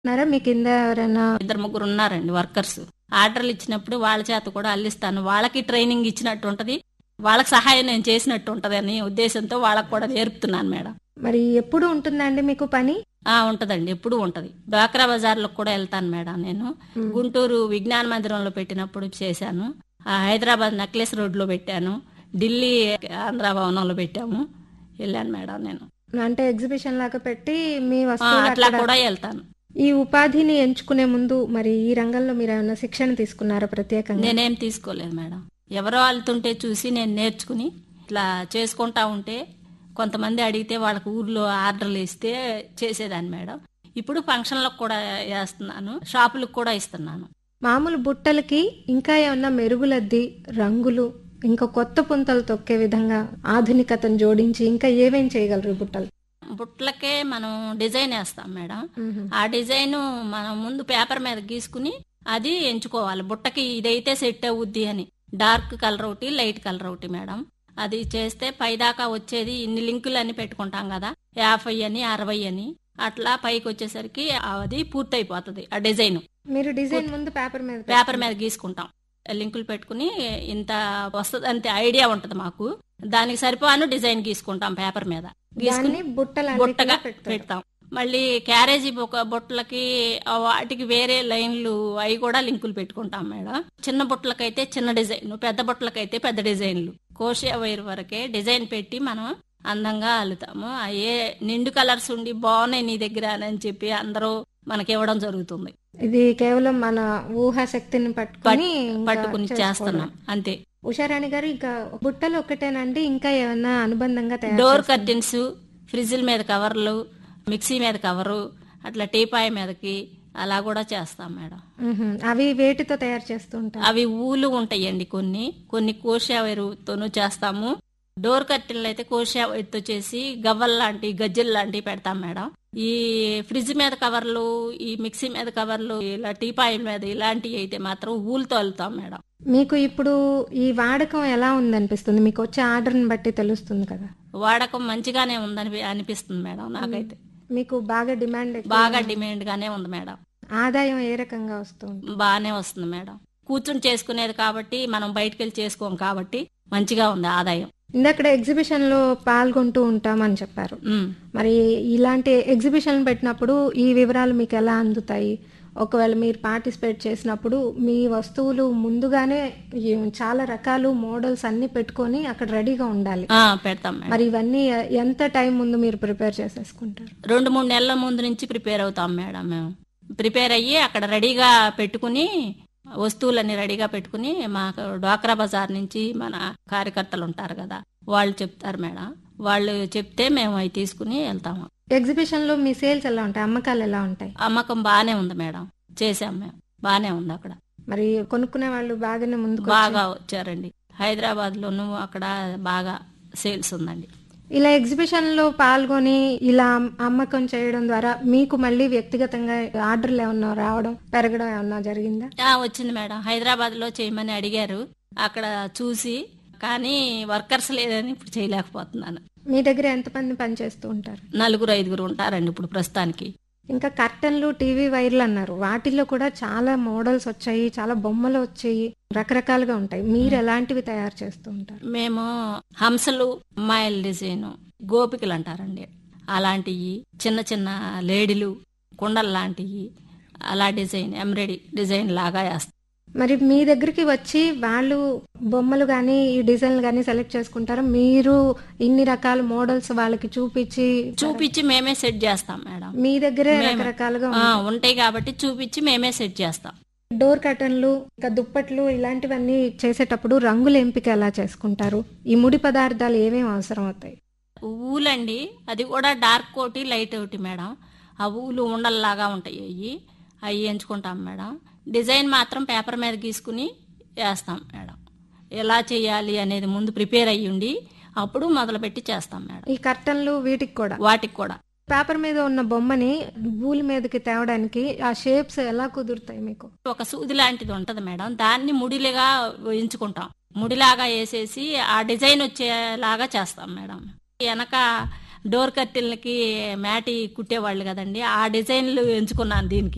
ఉన్నారా మీ కింద ఎవరైనా ఇద్దరు ముగ్గురు ఉన్నారండి వర్కర్స్ ఆర్డర్లు ఇచ్చినప్పుడు వాళ్ళ చేత కూడా అల్లిస్తాను వాళ్ళకి ట్రైనింగ్ ఇచ్చినట్టు ఉంటది వాళ్ళకి సహాయం నేను చేసినట్టు ఉంటది అని ఉద్దేశంతో వాళ్ళకి కూడా నేర్పుతున్నాను మేడం మరి ఎప్పుడు ఉంటుందండి మీకు పని ఆ ఉంటదండి ఎప్పుడు ఉంటది డ్వాక్రా బజార్లో కూడా వెళ్తాను మేడం నేను గుంటూరు విజ్ఞాన మందిరంలో పెట్టినప్పుడు చేశాను ఆ హైదరాబాద్ నెక్లెస్ రోడ్లో పెట్టాను ఢిల్లీ ఆంధ్ర భవనంలో పెట్టాము వెళ్ళాను మేడం నేను అంటే ఎగ్జిబిషన్ లాగా పెట్టి మీ ఆ, వస్తువులు అట్లా అక్కడ- కూడా వెళ్తాను ఈ ఉపాధిని ఎంచుకునే ముందు మరి ఈ రంగంలో మీరు ఏమైనా శిక్షణ తీసుకున్నారా ప్రత్యేకంగా నేనేం తీసుకోలేదు మేడం ఎవరో వెళ్తుంటే చూసి నేను నేర్చుకుని ఇట్లా చేసుకుంటా ఉంటే కొంతమంది అడిగితే వాళ్ళకి ఊర్లో ఆర్డర్లు ఇస్తే చేసేదాన్ని మేడం ఇప్పుడు ఫంక్షన్లకు కూడా వేస్తున్నాను షాపులకు కూడా ఇస్తున్నాను మామూలు బుట్టలకి ఇంకా ఏమన్నా మెరుగులద్ది రంగులు ఇంకా కొత్త పుంతలు తొక్కే విధంగా ఆధునికతను జోడించి ఇంకా ఏమేం చేయగలరు ఈ బుట్టలు బుట్టలకే మనం డిజైన్ వేస్తాం మేడం ఆ డిజైన్ మనం ముందు పేపర్ మీద గీసుకుని అది ఎంచుకోవాలి బుట్టకి ఇదైతే సెట్ అవుద్ది అని డార్క్ కలర్ ఒకటి లైట్ కలర్ ఒకటి మేడం అది చేస్తే పైదాకా వచ్చేది ఇన్ని లింకులు అని పెట్టుకుంటాం కదా యాభై అని అరవై అని అట్లా పైకి వచ్చేసరికి అది పూర్తయిపోతుంది ఆ డిజైన్ మీరు డిజైన్ ముందు పేపర్ మీద పేపర్ మీద గీసుకుంటాం లింకులు పెట్టుకుని ఇంత వస్తుంది అంతే ఐడియా ఉంటది మాకు దానికి సరిపోను డిజైన్ గీసుకుంటాం పేపర్ మీద గీసుకుని దాన్ని బుట్టలు బుట్టగా పెడతారు పెడతాం మళ్ళీ క్యారేజీ బుక్క బుట్టలకి ఆ వాటికి వేరే లైన్లు అవి కూడా లింకులు పెట్టుకుంటాం మేడం చిన్న బుట్టలకైతే చిన్న డిజైన్ పెద్ద బుట్టలకైతే పెద్ద డిజైన్లు కోషియా వైర్ వరకే డిజైన్ పెట్టి మనం అందంగా అల్లుతాము అయ్యే నిండు కలర్స్ ఉండి బాగున్నాయి నీ దగ్గర అని చెప్పి అందరూ మనకి ఇవ్వడం జరుగుతుంది ఇది కేవలం మన ఊహా శక్తిని పట్టుకుని ఇంకా పట్టుకుని చేసుకోవడం. చేస్తున్నాం అంతే ఉషారాణి గారు ఇంకా బుట్టలు ఒకటేనండి ఇంకా ఏమన్నా అనుబంధంగా తయారు డోర్ చేస్తారా? కర్టెన్స్ ఫ్రిడ్జ్ల మీద కవర్లు మిక్సీ మీద కవరు అట్లా టీపాయ్ మీదకి అలా కూడా చేస్తాం మేడం మ్మ్హ్మ్. అవి వేటితో తయారు చేస్తూ ఉంటారు అవి ఊలు ఉంటాయండి కొన్ని కొన్ని కోషా వైరుతోనూ చేస్తాము డోర్ కర్టెన్లు అయితే కోషా వైరుతో చేసి గవ్వల్ లాంటి గజ్జెలు లాంటివి పెడతాం మేడం ఈ ఫ్రిడ్జ్ మీద కవర్లు ఈ మిక్సీ మీద కవర్లు ఇలా టీపాయిల మీద ఇలాంటివి అయితే మాత్రం ఊలుతో వెళ్తాం మేడం మీకు ఇప్పుడు ఈ వాడకం ఎలా ఉందనిపిస్తుంది మీకు వచ్చే ఆర్డర్ని బట్టి తెలుస్తుంది కదా వాడకం మంచిగానే ఉందని అనిపిస్తుంది మేడం నాకైతే మీకు బాగా డిమాండ్ ఎక్కువ. బాగా డిమాండ్ గానే ఉంది మేడం ఆదాయం ఏ రకంగా వస్తుంది బాగానే వస్తుంది మేడం కూర్చుని చేసుకునేది కాబట్టి మనం బయటకు వెళ్ళి చేసుకోం కాబట్టి మంచిగా ఉంది ఆదాయం ఇందక్కడ ఎగ్జిబిషన్ లో పాల్గొంటూ ఉంటామని చెప్పారు ఉమ్. మరి ఇలాంటి ఎగ్జిబిషన్ పెట్టినప్పుడు ఈ వివరాలు మీకు ఎలా అందుతాయి ఒకవేళ మీరు పార్టిసిపేట్ చేసినప్పుడు మీ వస్తువులు ముందుగానే ఈ చాలా రకాలు మోడల్స్ అన్ని పెట్టుకొని అక్కడ రెడీగా ఉండాలి ఆ, పెడతాం మేడం మరి ఇవన్నీ ఎంత టైం ముందు మీరు ప్రిపేర్ చేసేసుకుంటారు రెండు మూడు నెలల ముందు నుంచి ప్రిపేర్ అవుతాం మేడం మేము ప్రిపేర్ అయ్యి అక్కడ రెడీగా పెట్టుకుని వస్తువులన్నీ రెడీగా పెట్టుకుని మాకు డ్వాక్రా బజార్ నుంచి మన కార్యకర్తలు ఉంటారు కదా వాళ్ళు చెప్తారు మేడం వాళ్ళు చెప్తే మేము అవి తీసుకుని వెళ్తాము ఎగ్జిబిషన్ లో మీ సేల్స్ ఎలా ఉంటాయి అమ్మకాలు ఎలా ఉంటాయి అమ్మకం బాగానే ఉంది మేడం చేసాం మేము బాగానే ఉంది అక్కడ మరి కొనుక్కునే వాళ్ళు బాగానే ముందుకు బాగా వచ్చారండి హైదరాబాద్ లోను అక్కడ బాగా సేల్స్ ఉందండి ఇలా ఎగ్జిబిషన్ లో పాల్గొని ఇలా అమ్- అమ్మకం చేయడం ద్వారా మీకు మళ్ళీ వ్యక్తిగతంగా ఆర్డర్లు ఏమన్నా రావడం పెరగడం ఏమన్నా జరిగిందా ఆ, వచ్చింది మేడం హైదరాబాద్ లో చేయమని అడిగారు అక్కడ చూసి కానీ వర్కర్స్ లేదని ఇప్పుడు చేయలేకపోతున్నాను మీ దగ్గర ఎంతమంది పనిచేస్తూ ఉంటారు నలుగురు ఐదుగురు ఉంటారండి ఇప్పుడు ప్రస్తుతానికి ఇంకా కర్టన్లు టీవీ వైర్లు అన్నారు వాటిల్లో కూడా చాలా మోడల్స్ వచ్చాయి చాలా బొమ్మలు వచ్చాయి రకరకాలుగా ఉంటాయి మీరు ఎలాంటివి తయారు చేస్తూ ఉంటారు మేము హంసలు అమ్మాయిల డిజైన్ గోపికలు అంటారండి అలాంటివి చిన్న చిన్న లేడీలు కుండలు లాంటివి అలా డిజైన్ ఎంబ్రాయిడరీ డిజైన్ లాగా వేస్తాం మరి మీ దగ్గరికి వచ్చి వాళ్ళు బొమ్మలు కానీ ఈ డిజైన్లు కానీ సెలెక్ట్ చేసుకుంటారు మీరు ఇన్ని రకాల మోడల్స్ వాళ్ళకి చూపించి చూపించి మేమే సెట్ చేస్తాం మేడం మీ దగ్గరే మేమే. రకరకాలుగా ఆ, ఉంటాయి కాబట్టి చూపించి మేమే సెట్ చేస్తాం డోర్ కర్టన్లు ఇంకా దుప్పట్లు ఇలాంటివన్నీ చేసేటప్పుడు రంగుల ఎంపిక ఎలా చేసుకుంటారు ఈ ముడి పదార్థాలు ఏమేమి అవసరం అవుతాయి ఊలండి అది కూడా డార్క్ ఒకటి లైట్ ఒకటి మేడం ఆ ఊలు ఉండల్లాగా ఉంటాయి అవి అవి ఎంచుకుంటాం మేడం డిజైన్ మాత్రం పేపర్ మీద గీసుకుని వేస్తాం మేడం ఎలా చేయాలి అనేది ముందు ప్రిపేర్ అయ్యి ఉండి అప్పుడు మొదలుపెట్టి చేస్తాం మేడం ఈ కర్టన్లు వీటికి కూడా వాటికి కూడా పేపర్ మీద ఉన్న బొమ్మని భూమి మీదకి తేవడానికి ఆ షేప్స్ ఎలా కుదురుతాయి మీకు ఒక సూది లాంటిది ఉంటది మేడం దాన్ని ముడిలుగా ఎంచుకుంటాం ముడిలాగా వేసేసి ఆ డిజైన్ వచ్చేలాగా చేస్తాం మేడం వెనక డోర్ కర్టెన్లకి మ్యాటి కుట్టేవాళ్ళు కదండి ఆ డిజైన్లు ఎంచుకున్నాను దీనికి